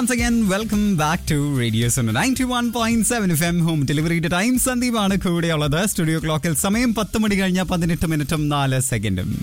Once again, welcome back to Radio Sona 91.7 FM home ഡെലിവറിയുടെ time സന്ദീപാണ് കൂടെയുള്ളത് studio ക്ലോക്കിൽ സമയം പത്ത് മണി കഴിഞ്ഞ പതിനെട്ട് മിനിറ്റും നാല് സെക്കൻഡും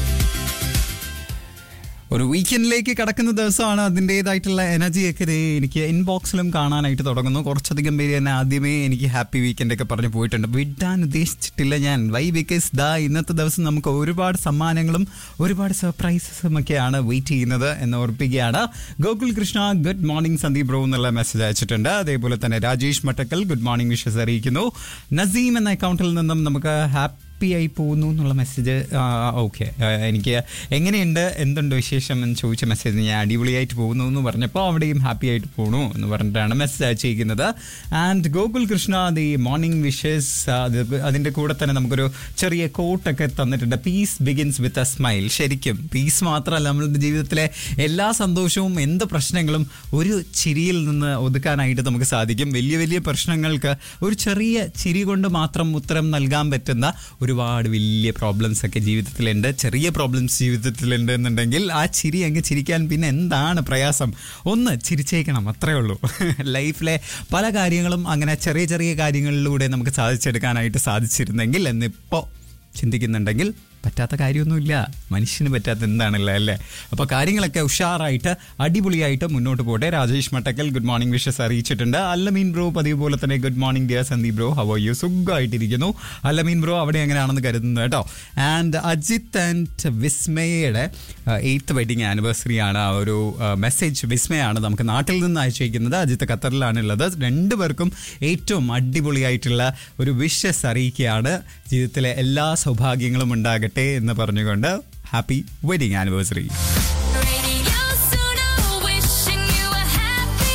ഒരു വീക്കെൻഡിലേക്ക് കടക്കുന്ന ദിവസമാണ് അതിൻ്റെതായിട്ടുള്ള എനർജിയൊക്കെ ദേ എനിക്ക് ഇൻബോക്സിലും കാണാനായിട്ട് തുടങ്ങുന്നു കുറച്ചധികം പേര് തന്നെ ആദ്യമേ എനിക്ക് ഹാപ്പി വീക്കെൻഡ് ഒക്കെ പറഞ്ഞു പോയിട്ടുണ്ട് വിടാൻ ഉദ്ദേശിച്ചിട്ടില്ല ഞാൻ വൈ ബിക്കോസ് ദാ ഇന്നത്തെ ദിവസം നമുക്ക് ഒരുപാട് സമ്മാനങ്ങളും ഒരുപാട് സർപ്രൈസസും ഒക്കെയാണ് വെയിറ്റ് ചെയ്യുന്നത് എന്ന് ഓർപ്പിക്കുകയാണ് Gokul Krishna good morning Sandeep bro എന്നുള്ള മെസ്സേജ് അയച്ചിട്ടുണ്ട് അതേപോലെ തന്നെ Rajesh Mattakkal good morning wishes അറിയിക്കുന്നു നസീം എന്ന അക്കൗണ്ടിൽ നിന്നും നമുക്ക് ഹാപ്പി ഹാപ്പി ആയി പോകുന്നു എന്നുള്ള മെസ്സേജ് ഓക്കെ എനിക്ക് എങ്ങനെയുണ്ട് എന്തുണ്ട് വിശേഷം എന്ന് ചോദിച്ച മെസ്സേജ് ഞാൻ അടിപൊളിയായിട്ട് പോകുന്നു എന്ന് പറഞ്ഞപ്പോൾ അവിടെയും ഹാപ്പി ആയിട്ട് പോകണു എന്ന് പറഞ്ഞിട്ടാണ് മെസ്സേജ് അയച്ചിരിക്കുന്നത് and Gokul Krishna the morning wishes അതിൻ്റെ കൂടെ തന്നെ നമുക്കൊരു ചെറിയ കോട്ടൊക്കെ തന്നിട്ടുണ്ട് peace begins with a smile ശരിക്കും പീസ് മാത്രമല്ല നമ്മളുടെ ജീവിതത്തിലെ എല്ലാ സന്തോഷവും എന്ത് പ്രശ്നങ്ങളും ഒരു ചിരിയിൽ നിന്ന് ഒതുക്കാനായിട്ട് നമുക്ക് സാധിക്കും വലിയ വലിയ പ്രശ്നങ്ങൾക്ക് ഒരു ചെറിയ ചിരി കൊണ്ട് മാത്രം ഉത്തരം നൽകാൻ പറ്റുന്ന ഒരുപാട് വലിയ പ്രോബ്ലംസ് ഒക്കെ ജീവിതത്തിലുണ്ട് ചെറിയ പ്രോബ്ലംസ് ജീവിതത്തിലുണ്ട് എന്നുണ്ടെങ്കിൽ ആ ചിരി അങ്ങ് ചിരിക്കാൻ പിന്നെ എന്താണ് പ്രയാസം ഒന്ന് ചിരിച്ചേക്കണം അത്രേ ഉള്ളൂ ലൈഫിലെ പല കാര്യങ്ങളും അങ്ങനെ ചെറിയ ചെറിയ കാര്യങ്ങളിലൂടെ നമുക്ക് സാധിച്ചെടുക്കാനായിട്ട് സാധിച്ചിരുന്നെങ്കിൽ എന്നിപ്പോൾ ചിന്തിക്കുന്നുണ്ടെങ്കിൽ പറ്റാത്ത കാര്യമൊന്നുമില്ല മനുഷ്യന് പറ്റാത്ത എന്താണല്ലോ അല്ലേ അപ്പോൾ കാര്യങ്ങളൊക്കെ ഉഷാറായിട്ട് അടിപൊളിയായിട്ട് മുന്നോട്ട് പോട്ടെ Rajesh Mattakkal good morning wishes അറിയിച്ചിട്ടുണ്ട് അല്ലമീൻ ബ്രോ പതിവ് പോലെ തന്നെ good morning dear Sandeep bro how are you സുഖമായിട്ടിരിക്കുന്നു അല്ലമീൻ ബ്രോ അവിടെ എങ്ങനെയാണെന്ന് കരുതുന്നത് കേട്ടോ ആൻഡ് അജിത്ത് ആൻഡ് വിസ്മയയുടെ എയ്ത്ത് വെഡിങ് ആനിവേഴ്സറി ആണ് ആ ഒരു മെസ്സേജ് വിസ്മയാണ് നമുക്ക് നാട്ടിൽ നിന്ന് അയച്ചിരിക്കുന്നത് അജിത്ത് ഖത്തറിലാണുള്ളത് രണ്ടുപേർക്കും ഏറ്റവും അടിപൊളിയായിട്ടുള്ള ഒരു വിഷസ് അറിയിക്കുകയാണ് ജീവിതത്തിലെ എല്ലാ സൗഭാഗ്യങ്ങളും ഉണ്ടാകട്ടെ എന്ന് പറഞ്ഞുകൊണ്ട് happy wedding anniversary Radio Suno, wishing you a happy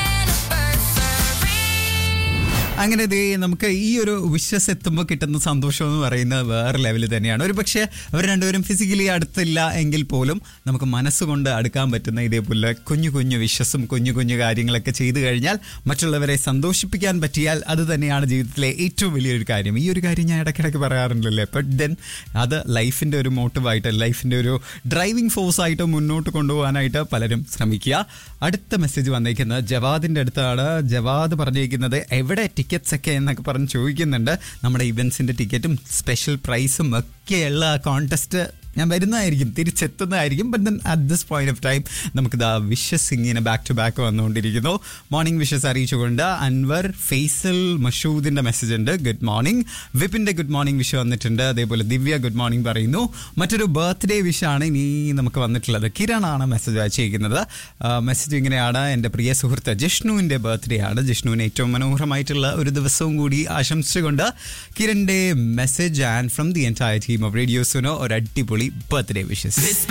anniversary. അങ്ങനെ ദേ നമുക്ക് ഈ ഒരു വിശ്വസ് എത്തുമ്പോൾ കിട്ടുന്ന സന്തോഷം എന്ന് പറയുന്നത് വേറെ ലെവലിൽ തന്നെയാണ് ഒരു പക്ഷേ അവർ രണ്ടുപേരും ഫിസിക്കലി അടുത്തില്ല എങ്കിൽ പോലും നമുക്ക് മനസ്സുകൊണ്ട് അടുക്കാൻ പറ്റുന്ന ഇതേപോലെ കുഞ്ഞു കുഞ്ഞു വിശ്വസും കുഞ്ഞു കുഞ്ഞു കാര്യങ്ങളൊക്കെ ചെയ്തു കഴിഞ്ഞാൽ മറ്റുള്ളവരെ സന്തോഷിപ്പിക്കാൻ പറ്റിയാൽ അത് തന്നെയാണ് ജീവിതത്തിലെ ഏറ്റവും വലിയൊരു കാര്യം ഈ ഒരു കാര്യം ഞാൻ ഇടയ്ക്കിടയ്ക്ക് പറയാറുണ്ടല്ലേ ബട്ട് ദെൻ അത് ലൈഫിൻ്റെ ഒരു മോട്ടീവായിട്ട് ലൈഫിൻ്റെ ഒരു ഡ്രൈവിംഗ് ഫോഴ്സ് ആയിട്ട് മുന്നോട്ട് കൊണ്ടുപോകാനായിട്ട് പലരും ശ്രമിക്കുക അടുത്ത മെസ്സേജ് വന്നേക്കുന്നത് ജവാദിൻ്റെ അടുത്താണ് ജവാദ് പറഞ്ഞിരിക്കുന്നത് എവിടെ ടിക്കറ്റ്സ് ഒക്കെ എന്നൊക്കെ പറഞ്ഞ് ചോദിക്കുന്നുണ്ട് നമ്മുടെ ഇവൻസിൻ്റെ ടിക്കറ്റും സ്പെഷ്യൽ പ്രൈസും ഒക്കെയുള്ള കോൺടെസ്റ്റ് ഞാൻ വരുന്നതായിരിക്കും തിരിച്ചെത്തുന്നതായിരിക്കും but then at this point of time നമുക്ക് ദാ വിഷസ് ഇങ്ങനെ ബാക്ക് ടു ബാക്ക് വന്നുകൊണ്ടിരിക്കുന്നു മോർണിംഗ് വിഷസ് അറിയിച്ചുകൊണ്ട് അൻവർ ഫെയ്സൽ മഷൂദിന്റെ മെസ്സേജ് ഉണ്ട് ഗുഡ് മോർണിംഗ് വിപിന്റെ ഗുഡ് മോർണിംഗ് വിഷ് വന്നിട്ടുണ്ട് അതേപോലെ ദിവ്യ ഗുഡ് മോർണിംഗ് പറയുന്നു മറ്റൊരു ബർത്ത്ഡേ വിഷാണ് ഇനി നമുക്ക് വന്നിട്ടുള്ളത് കിരണാണ് മെസ്സേജ് അയച്ചിരിക്കുന്നത് മെസ്സേജ് ഇങ്ങനെയാണ് എൻ്റെ പ്രിയ സുഹൃത്ത് ജിഷ്ണുവിൻ്റെ ബർത്ത്ഡേ ആണ് ജിഷ്ണുവിന് ഏറ്റവും മനോഹരമായിട്ടുള്ള ഒരു ദിവസവും കൂടി ആശംസിച്ചുകൊണ്ട് കിരണിൻ്റെ message and from the entire team of radio Suno ഒരു അടിപൊളി ബർത്ത്ഡേ വിഷസ്